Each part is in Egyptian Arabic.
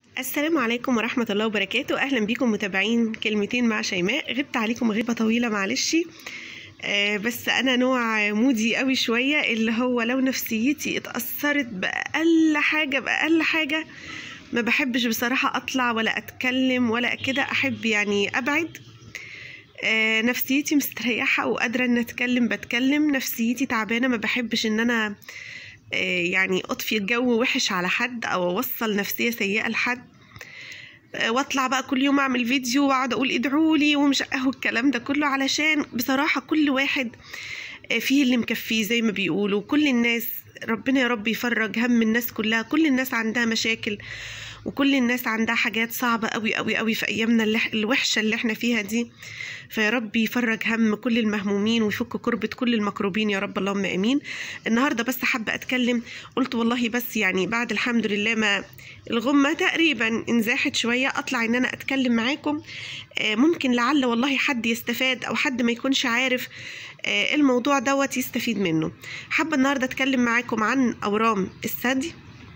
السلام عليكم ورحمة الله وبركاته أهلا بكم متابعين كلمتين مع شيماء غبت عليكم غيبة طويلة معلش آه بس أنا نوع مودي قوي شوية اللي هو لو نفسيتي اتأثرت بأقل حاجة بأقل حاجة ما بحبش بصراحة أطلع ولا أتكلم ولا كده أحب يعني أبعد آه نفسيتي مستريحة وقادرة إن أتكلم بتكلم نفسيتي تعبانة ما بحبش إن أنا آه يعني أطفي الجو وحش على حد أو أوصل نفسية سيئة لحد آه واطلع بقى كل يوم اعمل فيديو واقعد اقول ادعوا لي ومش اهو الكلام ده كله علشان بصراحه كل واحد آه فيه اللي مكفيه زي ما بيقولوا كل الناس ربنا يا رب يفرج هم الناس كلها كل الناس عندها مشاكل وكل الناس عندها حاجات صعبة قوي قوي قوي في أيامنا اللي الوحشة اللي احنا فيها دي فيا رب يفرج هم كل المهمومين ويفك كربة كل المكروبين يا رب اللهم آمين النهاردة بس حابة أتكلم قلت والله بس يعني بعد الحمد لله ما الغمة تقريبا انزاحت شوية أطلع إن أنا أتكلم معاكم ممكن لعل والله حد يستفاد أو حد ما يكونش عارف الموضوع دوت يستفيد منه حابة النهاردة أتكلم معاكم عن أورام الثدي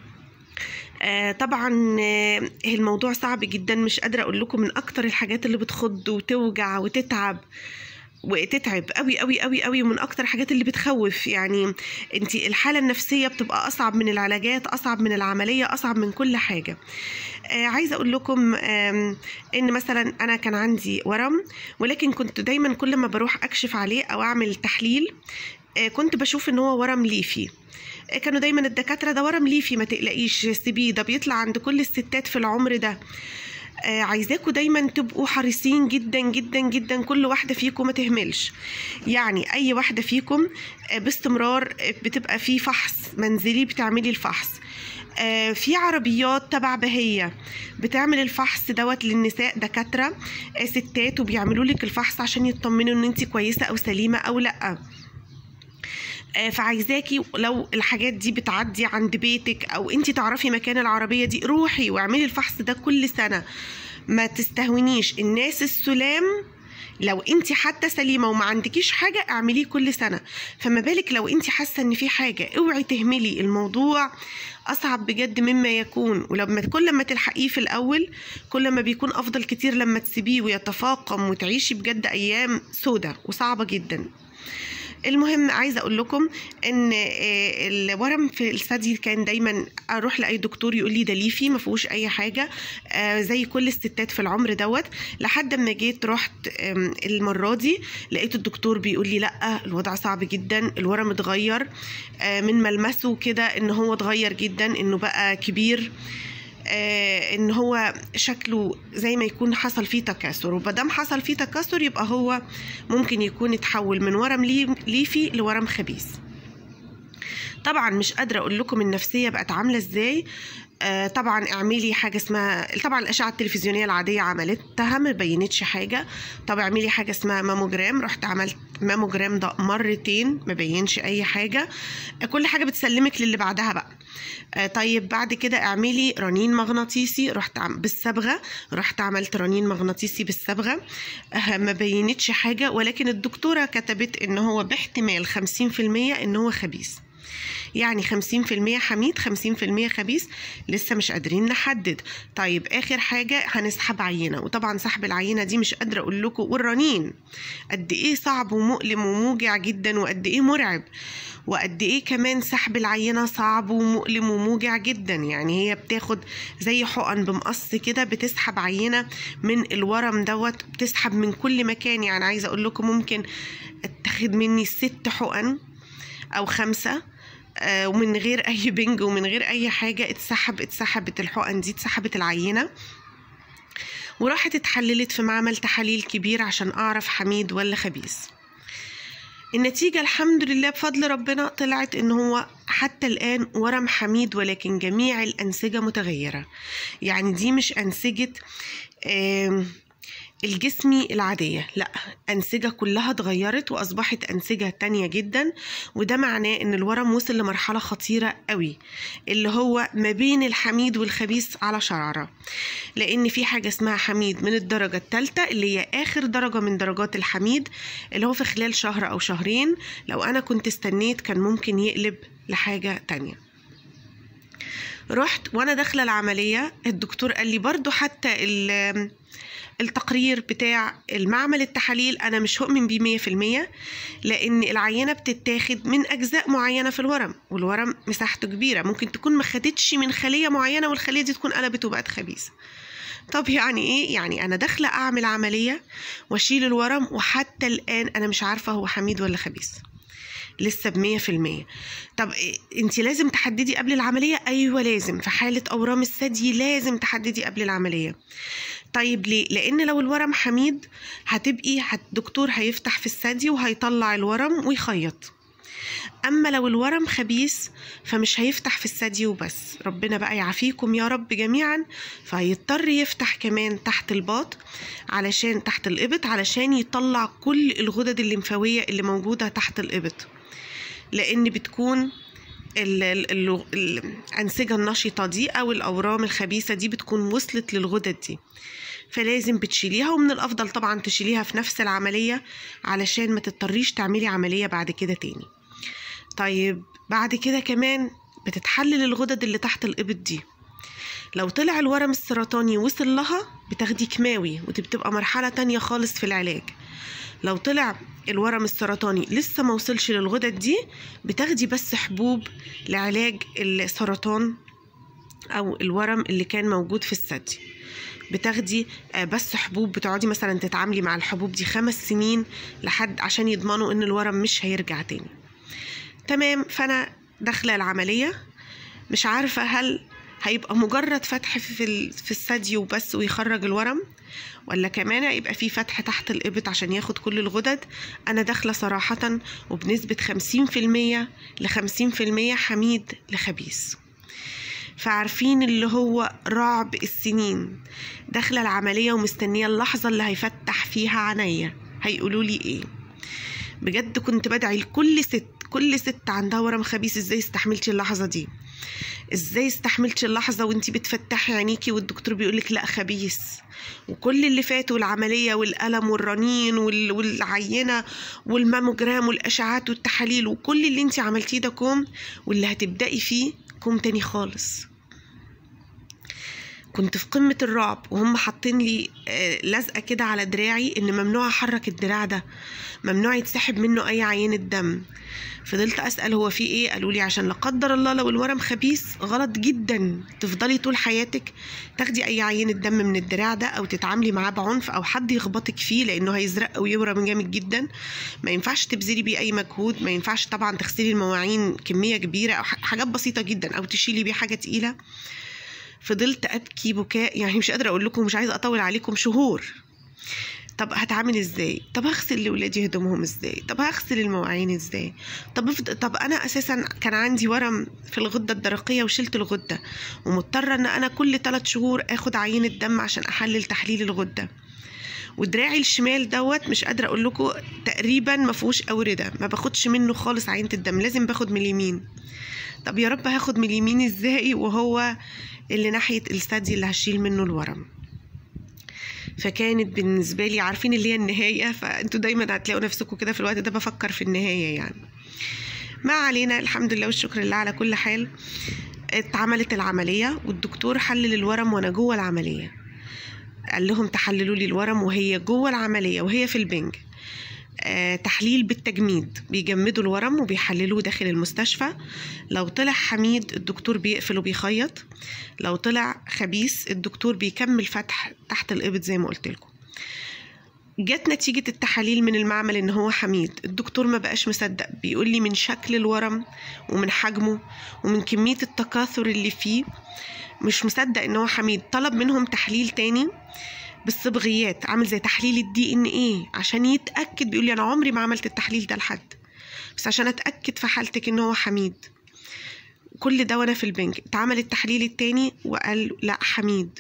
آه طبعا آه الموضوع صعب جدا مش قادرة أقول لكم من أكتر الحاجات اللي بتخض وتوجع وتتعب وتتعب قوي قوي قوي قوي ومن اكتر الحاجات اللي بتخوف يعني انت الحاله النفسيه بتبقى اصعب من العلاجات اصعب من العمليه اصعب من كل حاجه آه عايزه اقول لكم ان مثلا انا كان عندي ورم ولكن كنت دايما كل ما بروح اكشف عليه او اعمل تحليل آه كنت بشوف ان هو ورم ليفي كانوا دايما الدكاتره ده ورم ليفي ما تقلقيش سيبيه ده بيطلع عند كل الستات في العمر ده آه عايزاكم دايما تبقوا حريصين جدا جدا جدا كل واحده فيكم ما تهملش يعني اي واحده فيكم آه باستمرار بتبقى في فحص منزلي بتعملي الفحص آه في عربيات تبع بهية بتعمل الفحص دوت للنساء دكاترة ستات وبيعملوا لك الفحص عشان يطمنوا ان انت كويسة او سليمة او لأ فعايزاكي لو الحاجات دي بتعدي عند بيتك او انت تعرفي مكان العربيه دي روحي واعملي الفحص ده كل سنه ما تستهونيش الناس السلام لو انت حتى سليمه وما عندكيش حاجه اعمليه كل سنه فما بالك لو انت حاسه ان في حاجه اوعي تهملي الموضوع اصعب بجد مما يكون ولما كل ما تلحقيه في الاول كل ما بيكون افضل كتير لما تسيبيه ويتفاقم وتعيشي بجد ايام سودة وصعبه جدا المهم عايزه اقول لكم ان الورم في الثدي كان دايما اروح لاي دكتور يقول لي ده ليفي ما فيهوش اي حاجه زي كل الستات في العمر دوت لحد ما جيت رحت المره دي لقيت الدكتور بيقول لي لا الوضع صعب جدا الورم اتغير من ملمسه كده ان هو اتغير جدا انه بقى كبير آه ان هو شكله زي ما يكون حصل فيه تكاثر ومادام حصل فيه تكاثر يبقى هو ممكن يكون اتحول من ورم ليفي لورم خبيث طبعا مش قادره اقول لكم النفسيه بقت عامله ازاي آه طبعا اعملي حاجه اسمها طبعا الاشعه التلفزيونيه العاديه عملتها ما بينتش حاجه طب اعملي حاجه اسمها ماموجرام رحت عملت ماموجرام ده مرتين ما بينش اي حاجه آه كل حاجه بتسلمك للي بعدها بقى آه طيب بعد كده اعملي رنين مغناطيسي رحت عم بالصبغه رحت عملت رنين مغناطيسي بالصبغه آه ما بينتش حاجه ولكن الدكتوره كتبت ان هو باحتمال 50% ان هو خبيث يعني 50% حميد 50% خبيث لسه مش قادرين نحدد طيب اخر حاجه هنسحب عينه وطبعا سحب العينه دي مش قادره اقول لكم والرنين قد ايه صعب ومؤلم وموجع جدا وقد ايه مرعب وقد ايه كمان سحب العينه صعب ومؤلم وموجع جدا يعني هي بتاخد زي حقن بمقص كده بتسحب عينه من الورم دوت بتسحب من كل مكان يعني عايزه اقول لكم ممكن اتخذ مني ست حقن او خمسه آه ومن غير اي بنج ومن غير اي حاجه اتسحب اتسحبت الحقن دي اتسحبت العينه وراحت اتحللت في معمل تحاليل كبير عشان اعرف حميد ولا خبيث النتيجة الحمد لله بفضل ربنا طلعت ان هو حتى الآن ورم حميد ولكن جميع الأنسجة متغيرة يعني دي مش أنسجة الجسمي العادية لا أنسجة كلها اتغيرت وأصبحت أنسجة تانية جدا وده معناه إن الورم وصل لمرحلة خطيرة قوي اللي هو ما بين الحميد والخبيث على شرارة لأن في حاجة اسمها حميد من الدرجة الثالثة اللي هي آخر درجة من درجات الحميد اللي هو في خلال شهر أو شهرين لو أنا كنت استنيت كان ممكن يقلب لحاجة تانية رحت وانا داخله العمليه الدكتور قال لي برضو حتى ال- التقرير بتاع المعمل التحاليل انا مش هؤمن بيه مية في المية لان العينه بتتاخد من اجزاء معينه في الورم والورم مساحته كبيره ممكن تكون ما خدتش من خليه معينه والخليه دي تكون قلبت وبقت خبيثه طب يعني ايه يعني انا داخله اعمل عمليه واشيل الورم وحتى الان انا مش عارفه هو حميد ولا خبيث لسه بمية في المية طب إيه انت لازم تحددي قبل العملية ايوه لازم في حالة اورام الثدي لازم تحددي قبل العملية طيب ليه لان لو الورم حميد هتبقي هت- الدكتور هيفتح في الثدي وهيطلع الورم ويخيط اما لو الورم خبيث فمش هيفتح في الثدي وبس ربنا بقى يعافيكم يا رب جميعا فهيضطر يفتح كمان تحت الباط علشان تحت الإبط علشان يطلع كل الغدد الليمفاوية اللي موجودة تحت الإبط لأن بتكون ال- ال- ال- الأنسجة النشطة دي أو الأورام الخبيثة دي بتكون وصلت للغدد دي فلازم بتشيليها ومن الأفضل طبعا تشيليها في نفس العملية علشان ما تضطريش تعملي عملية بعد كده تاني طيب بعد كده كمان بتتحلل الغدد اللي تحت الإبط دي لو طلع الورم السرطاني وصل لها بتاخدي كيماوي ودي بتبقى مرحلة تانية خالص في العلاج لو طلع الورم السرطاني لسه ما وصلش للغدد دي بتاخدي بس حبوب لعلاج السرطان او الورم اللي كان موجود في الثدي بتاخدي آه، بس حبوب بتقعدي مثلا تتعاملي مع الحبوب دي خمس سنين لحد عشان يضمنوا ان الورم مش هيرجع تاني تمام فانا داخله العمليه مش عارفه هل هيبقى مجرد فتح في ال- في الثدي وبس ويخرج الورم ولا كمان هيبقى في فتح تحت الإبط عشان ياخد كل الغدد أنا داخلة صراحة وبنسبة 50% ل 50% حميد لخبيث فعارفين اللي هو رعب السنين داخلة العملية ومستنية اللحظة اللي هيفتح فيها عينيا هيقولوا لي ايه بجد كنت بدعي لكل ست كل ست عندها ورم خبيث ازاي استحملتي اللحظة دي ازاي استحملتي اللحظة وانتي بتفتحي عينيكي والدكتور بيقولك لا خبيث وكل اللي فات والعملية والألم والرنين وال- والعينة والماموجرام والأشعات والتحاليل وكل اللي انتي عملتيه ده كوم واللي هتبدأي فيه كوم تاني خالص كنت في قمة الرعب وهم حاطين لي آه، لزقة كده على دراعي إن ممنوع أحرك الدراع ده ممنوع يتسحب منه أي عينة دم فضلت أسأل هو في إيه قالوا لي عشان لا قدر الله لو الورم خبيث غلط جدا تفضلي طول حياتك تاخدي أي عينة دم من الدراع ده أو تتعاملي معاه بعنف أو حد يخبطك فيه لأنه هيزرق أو يورم جامد جدا ما ينفعش تبذلي بيه أي مجهود ما ينفعش طبعا تغسلي المواعين كمية كبيرة أو ح- حاجات بسيطة جدا أو تشيلي بيه حاجة تقيلة فضلت ابكي بكاء يعني مش قادره اقول لكم مش عايزه اطول عليكم شهور طب هتعامل ازاي طب هغسل لاولادي هدومهم ازاي طب هغسل المواعين ازاي طب افض... طب انا اساسا كان عندي ورم في الغده الدرقيه وشلت الغده ومضطره ان انا كل ثلاث شهور اخد عينه دم عشان احلل تحليل الغده ودراعي الشمال دوت مش قادره اقول لكم تقريبا ما فيهوش اورده ما باخدش منه خالص عينه الدم لازم باخد من اليمين طب يا رب هاخد من اليمين ازاي وهو اللي ناحية الثدي اللي هشيل منه الورم فكانت بالنسبة لي عارفين اللي هي النهاية فانتوا دايما هتلاقوا نفسكم كده في الوقت ده بفكر في النهاية يعني ما علينا الحمد لله والشكر لله على كل حال اتعملت العملية والدكتور حلل الورم وانا جوه العملية قال لهم تحللوا لي الورم وهي جوه العملية وهي في البنج آه، تحليل بالتجميد بيجمدوا الورم وبيحللوه داخل المستشفى لو طلع حميد الدكتور بيقفل وبيخيط لو طلع خبيث الدكتور بيكمل فتح تحت الإبط زي ما قلت لكم جت نتيجة التحاليل من المعمل إن هو حميد الدكتور ما بقاش مصدق بيقول لي من شكل الورم ومن حجمه ومن كمية التكاثر اللي فيه مش مصدق إن هو حميد طلب منهم تحليل تاني بالصبغيات عامل زي تحليل الدي ان ايه عشان يتاكد بيقول لي انا عمري ما عملت التحليل ده لحد بس عشان اتاكد في حالتك ان هو حميد كل ده وانا في البنك اتعمل التحليل التاني وقال لا حميد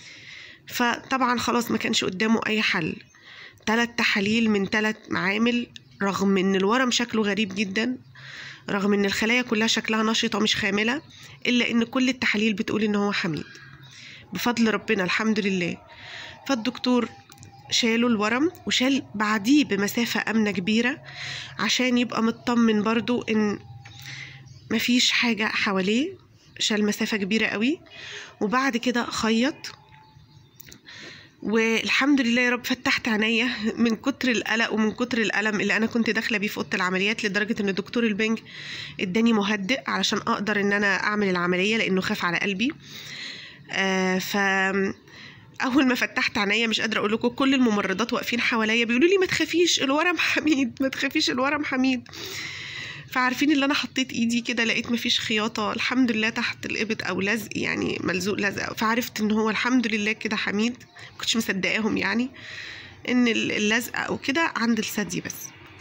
فطبعا خلاص ما كانش قدامه اي حل تلات تحاليل من تلات معامل رغم ان الورم شكله غريب جدا رغم ان الخلايا كلها شكلها نشطة مش خاملة الا ان كل التحاليل بتقول ان هو حميد بفضل ربنا الحمد لله فالدكتور شالوا الورم وشال بعديه بمسافة أمنة كبيرة عشان يبقى مطمن برضو إن مفيش حاجة حواليه شال مسافة كبيرة قوي وبعد كده خيط والحمد لله يا رب فتحت عينيا من كتر القلق ومن كتر الالم اللي انا كنت داخله بيه في اوضه العمليات لدرجه ان دكتور البنج اداني مهدئ علشان اقدر ان انا اعمل العمليه لانه خاف على قلبي آه ف اول ما فتحت عينيا مش قادره اقول لكم كل الممرضات واقفين حواليا بيقولوا لي ما تخافيش الورم حميد ما تخافيش الورم حميد فعارفين اللي انا حطيت ايدي كده لقيت مفيش خياطه الحمد لله تحت الابط او لزق يعني ملزوق لزق فعرفت ان هو الحمد لله كده حميد كنتش مصدقاهم يعني ان اللزقه او كده عند الثدي بس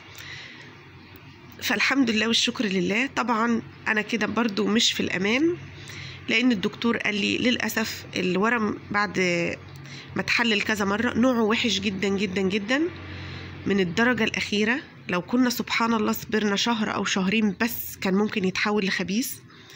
فالحمد لله والشكر لله طبعا انا كده برضو مش في الامان لان الدكتور قال لي للاسف الورم بعد ما اتحلل كذا مره نوعه وحش جدا جدا جدا من الدرجه الاخيره لو كنا سبحان الله صبرنا شهر او شهرين بس كان ممكن يتحول لخبيث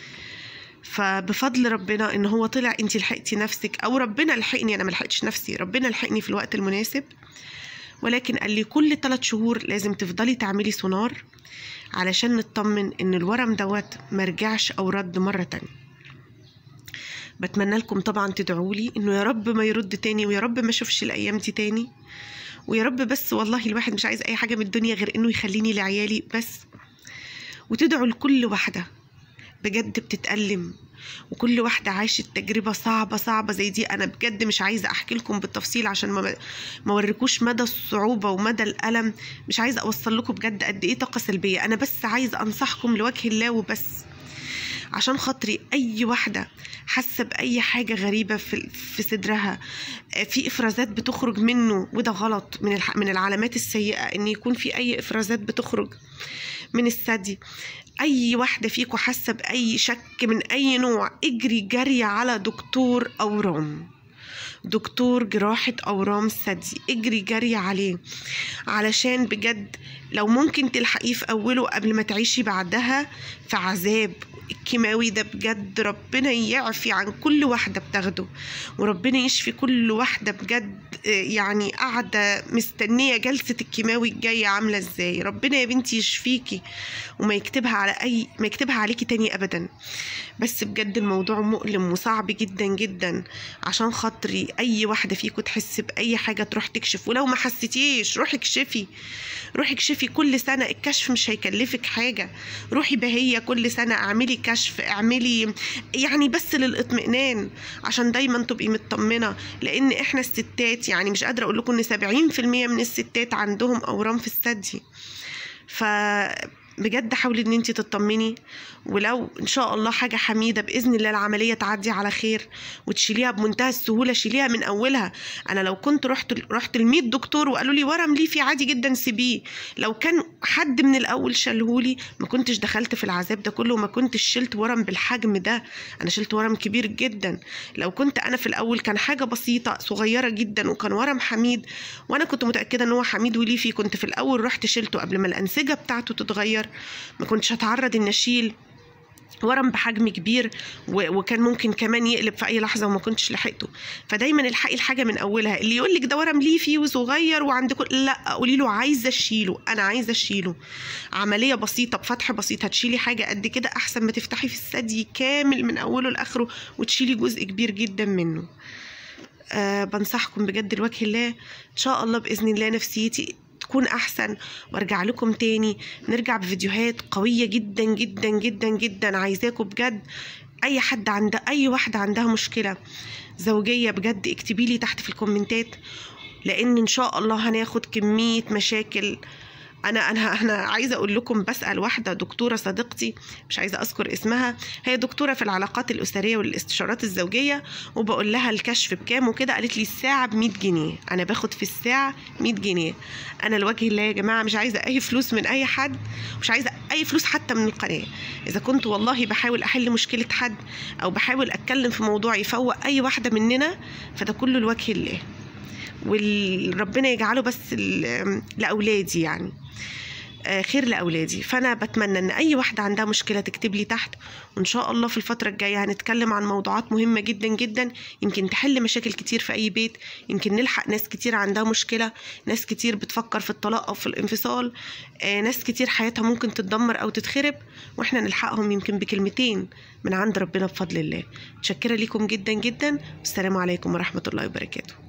فبفضل ربنا ان هو طلع انت لحقتي نفسك او ربنا لحقني انا ما لحقتش نفسي ربنا لحقني في الوقت المناسب ولكن قال لي كل ثلاث شهور لازم تفضلي تعملي سونار علشان نطمن ان الورم دوت مرجعش او رد مره تانية بتمنى لكم طبعا تدعوا لي انه يا رب ما يرد تاني ويا رب ما اشوفش الايام دي تاني ويا رب بس والله الواحد مش عايز اي حاجه من الدنيا غير انه يخليني لعيالي بس وتدعوا لكل واحده بجد بتتألم وكل واحدة عاشت تجربة صعبة صعبة زي دي أنا بجد مش عايزة أحكي لكم بالتفصيل عشان ما ما أوريكوش مدى الصعوبة ومدى الألم مش عايزة أوصل لكم بجد قد إيه طاقة سلبية أنا بس عايزة أنصحكم لوجه الله وبس عشان خاطري اي واحده حاسه باي حاجه غريبه في في صدرها في افرازات بتخرج منه وده غلط من من العلامات السيئه ان يكون في اي افرازات بتخرج من الثدي اي واحده فيكم حاسه باي شك من اي نوع اجري جري على دكتور اورام دكتور جراحة أورام الثدي اجري جري عليه علشان بجد لو ممكن تلحقيه في أوله قبل ما تعيشي بعدها في عذاب الكيماوي ده بجد ربنا يعفي عن كل واحدة بتاخده وربنا يشفي كل واحدة بجد يعني قاعدة مستنية جلسة الكيماوي الجاية عاملة ازاي ربنا يا بنتي يشفيكي وما يكتبها على أي ما يكتبها عليكي تاني أبدا بس بجد الموضوع مؤلم وصعب جدا جدا عشان خاطري أي واحدة فيكم تحس بأي حاجة تروح تكشف ولو ما حسيتيش روحي اكشفي روحي اكشفي كل سنة الكشف مش هيكلفك حاجة روحي بهية كل سنة اعملي كشف اعملي يعني بس للاطمئنان عشان دايما تبقي مطمنة لان احنا الستات يعني مش قادرة اقول لكم ان سبعين في المية من الستات عندهم اورام في الثدي ف بجد حاولي ان انت تطمني ولو ان شاء الله حاجه حميده باذن الله العمليه تعدي على خير وتشيليها بمنتهى السهوله شيليها من اولها انا لو كنت رحت رحت ل 100 دكتور وقالوا لي ورم ليفي عادي جدا سيبيه لو كان حد من الاول شالهولي ما كنتش دخلت في العذاب ده كله وما كنتش شلت ورم بالحجم ده انا شلت ورم كبير جدا لو كنت انا في الاول كان حاجه بسيطه صغيره جدا وكان ورم حميد وانا كنت متاكده ان هو حميد وليفي كنت في الاول رحت شلته قبل ما الانسجه بتاعته تتغير ما كنتش هتعرض ان اشيل ورم بحجم كبير وكان ممكن كمان يقلب في اي لحظه وما كنتش لحقته فدايما الحقي الحاجه من اولها اللي يقول لك ده ورم ليفي وصغير وعند كل لا قولي له عايزه اشيله انا عايزه اشيله عمليه بسيطه بفتح بسيط هتشيلي حاجه قد كده احسن ما تفتحي في الثدي كامل من اوله لاخره وتشيلي جزء كبير جدا منه أه بنصحكم بجد لوجه الله ان شاء الله باذن الله نفسيتي تكون احسن وارجع لكم تاني نرجع بفيديوهات قويه جدا جدا جدا جدا عايزاكم بجد اي حد عند اي واحده عندها مشكله زوجيه بجد اكتبي لي تحت في الكومنتات لان ان شاء الله هناخد كميه مشاكل انا انا انا عايزه اقول لكم بسال واحده دكتوره صديقتي مش عايزه اذكر اسمها هي دكتوره في العلاقات الاسريه والاستشارات الزوجيه وبقول لها الكشف بكام وكده قالت لي الساعه ب 100 جنيه انا باخد في الساعه 100 جنيه انا لوجه الله يا جماعه مش عايزه اي فلوس من اي حد مش عايزه اي فلوس حتى من القناه اذا كنت والله بحاول احل مشكله حد او بحاول اتكلم في موضوع يفوق اي واحده مننا فده كله لوجه الله وربنا يجعله بس لاولادي يعني آه، خير لاولادي فانا بتمنى ان اي واحده عندها مشكله تكتب لي تحت وان شاء الله في الفتره الجايه هنتكلم عن موضوعات مهمه جدا جدا يمكن تحل مشاكل كتير في اي بيت يمكن نلحق ناس كتير عندها مشكله ناس كتير بتفكر في الطلاق او في الانفصال آه، ناس كتير حياتها ممكن تتدمر او تتخرب واحنا نلحقهم يمكن بكلمتين من عند ربنا بفضل الله متشكره ليكم جدا جدا والسلام عليكم ورحمه الله وبركاته